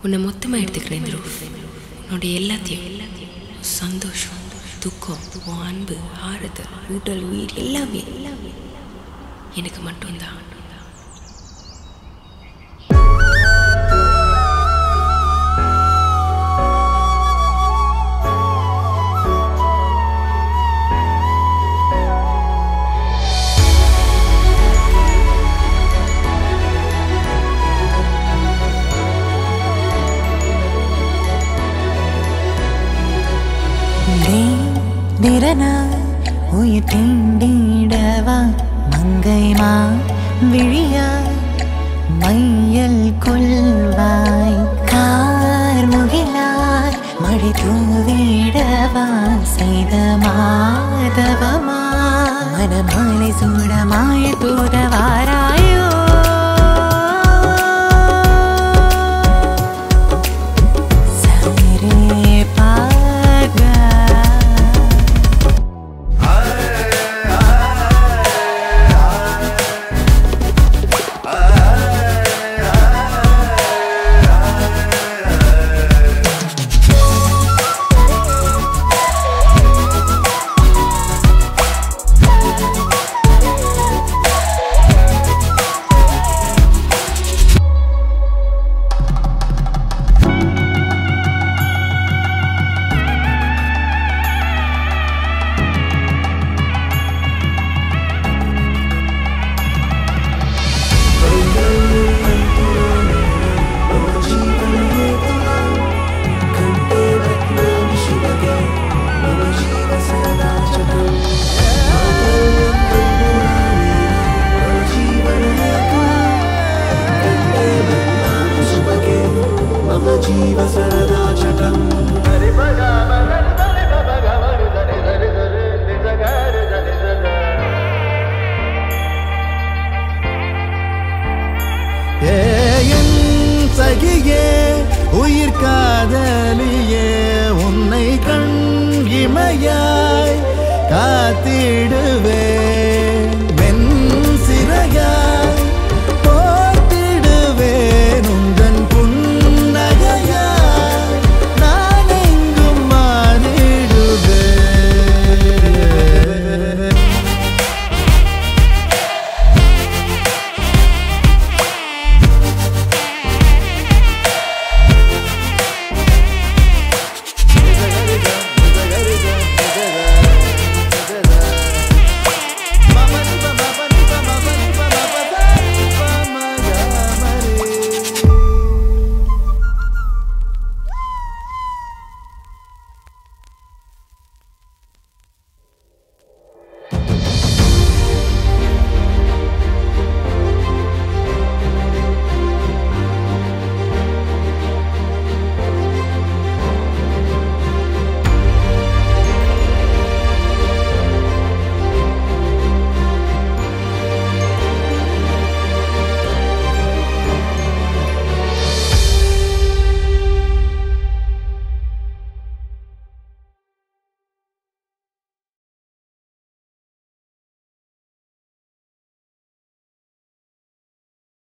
உன்னை மொத்தமாக எடுத்துக்கிறேன் த்ரூஃப் உன்னோட எல்லாத்தையும் சந்தோஷம் துக்கம் உன் அன்பு ஆறுதல் உடல் உயிர் எல்லாமே எல்லாமே எனக்கு மட்டும்தான் நிறனா உயிர் தீண்டிடவா மங்கைமா விழியா மையல் கொள்வாய் கார் முகிலாய் மழை தூவிடவா செய்த மாதவமா மனமாலை சூடமாய தூதவாராயோ சரே பாகா ஏன் சகியே உயிர் காதலியே உன்னை கண் இமையாய் காத்திடுவே